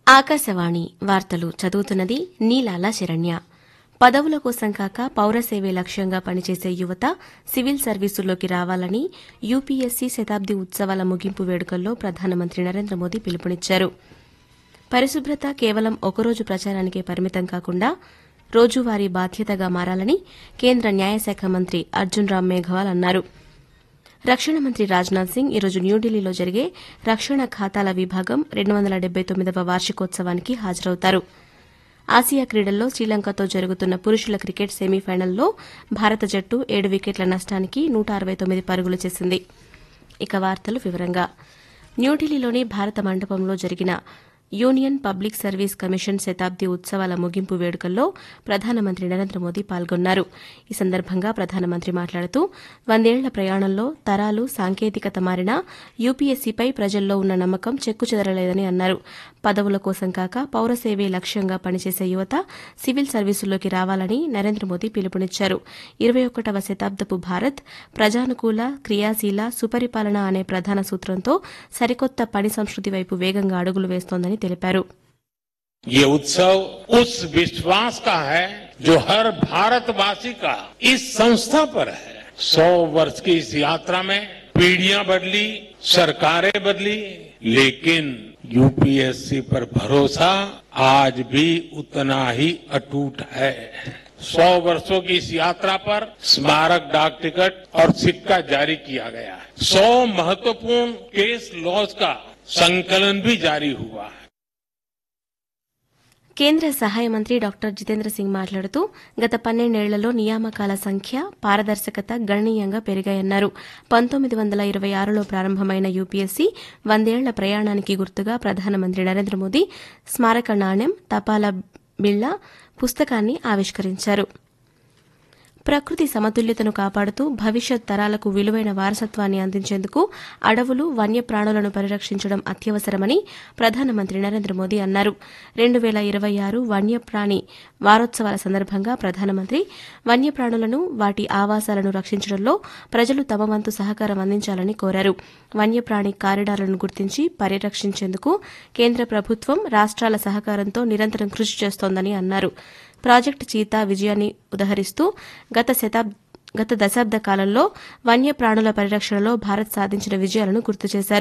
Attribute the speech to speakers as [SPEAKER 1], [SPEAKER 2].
[SPEAKER 1] ఆకాశవాణి వార్తలు చదువుతున్నది నీలాల శరణ్య పదవుల కోసం కాక పౌరసేవే లక్ష్యంగా పనిచేసే యువత సివిల్ సర్వీసుల్లోకి రావాలని యూపీఎస్సీ శతాబ్ది ఉత్సవాల ముగింపు వేడుకల్లో ప్రధానమంత్రి నరేంద్ర మోదీ పిలుపునిచ్చారు పరిశుభ్రత కేవలం ఒకరోజు ప్రచారానికే పరిమితం కాకుండా రోజువారీ బాధ్యతగా మారాలని కేంద్ర న్యాయశాఖ మంత్రి అర్జున్ రామ్ మేఘవాల్ అన్నారు రక్షణ మంత్రి రాజ్నాథ్ సింగ్ ఈరోజు న్యూఢిల్లీలో జరిగే రక్షణ ఖాతాల విభాగం రెండు వందల డెబ్బై తొమ్మిదవ వార్షికోత్సవానికి హాజరవుతారు ఆసియా క్రీడల్లో శ్రీలంకతో జరుగుతున్న పురుషుల క్రికెట్ సెమీఫైనల్లో భారత జట్టు ఏడు వికెట్ల నష్టానికి నూట అరవై తొమ్మిది పరుగులు చేసింది ఇక వార్తలు వివరంగా న్యూఢిల్లీలోని భారత మండపంలో జరిగిన యూనియన్ పబ్లిక్ సర్వీస్ కమిషన్ శతాబ్ది ఉత్సవాల ముగింపు వేడుకల్లో ప్రధానమంత్రి నరేంద్ర మోదీ పాల్గొన్నారు ఈ సందర్భంగా ప్రధానమంత్రి మాట్లాడుతూ వందేళ్ల ప్రయాణంలో తరాలు సాంకేతికత మారినా యూపీఎస్సీపై ప్రజల్లో ఉన్న నమ్మకం చెక్కుచెదరలేదని అన్నారు పదవుల కోసం కాక పౌరసేవే లక్ష్యంగా పనిచేసే యువత సివిల్ సర్వీసుల్లోకి రావాలని నరేంద్ర మోదీ పిలుపునిచ్చారు ఇరవై ఒకటవ శతాబ్దపు భారత్ ప్రజానుకూల క్రియాశీల సుపరిపాలన అనే ప్రధాన సూత్రంతో సరికొత్త పని సంస్కృతి వైపు వేగంగా అడుగులు వేస్తోందని తెలిపారు
[SPEAKER 2] ये उत्सव उस विश्वास का है जो हर भारतवासी का इस संस्था पर है सौ वर्ष की इस यात्रा में पीढ़ियां बदली सरकारें बदली लेकिन यूपीएससी पर भरोसा आज भी उतना ही अटूट है सौ वर्षों की इस यात्रा पर स्मारक डाक टिकट और सिक्का जारी किया गया है सौ महत्वपूर्ण केस लॉज का संकलन भी जारी हुआ है
[SPEAKER 1] కేంద్ర సహాయ మంత్రి డాక్టర్ జితేంద్ర సింగ్ మాట్లాడుతూ గత పన్నెండేళ్లలో నియామకాల సంఖ్య పారదర్శకత గణనీయంగా పెరిగాయన్నారు పంతొమ్మిది వందల ఇరవై ఆరులో ప్రారంభమైన యూపీఎస్సీ వందేళ్ల ప్రయాణానికి గుర్తుగా ప్రధానమంత్రి నరేంద్ర మోదీ స్మారక నాణ్యం తపాలా బిళ్ల పుస్తకాన్ని ఆవిష్కరించారు ప్రకృతి సమతుల్యతను కాపాడుతూ భవిష్యత్ తరాలకు విలువైన వారసత్వాన్ని అందించేందుకు అడవులు వన్యప్రాణులను పరిరక్షించడం అత్యవసరమని ప్రధానమంత్రి నరేంద్ర మోదీ అన్నారు రెండు వేల ఇరవై ఆరు వన్యప్రాణి వారోత్సవాల సందర్భంగా ప్రధానమంత్రి వన్యప్రాణులను వాటి ఆవాసాలను రక్షించడంలో ప్రజలు తమ వంతు సహకారం అందించాలని కోరారు వన్యప్రాణి కారిడార్లను గుర్తించి పరిరక్షించేందుకు కేంద్ర ప్రభుత్వం రాష్ట్రాల సహకారంతో నిరంతరం కృషి చేస్తోందని అన్నారు ప్రాజెక్టు చీతా విజయాన్ని ఉదహరిస్తూ గత శతాబ్ గత దశాబ్ద కాలంలో వన్యప్రాణుల పరిరక్షణలో భారత్ సాధించిన విజయాలను గుర్తు చేశారు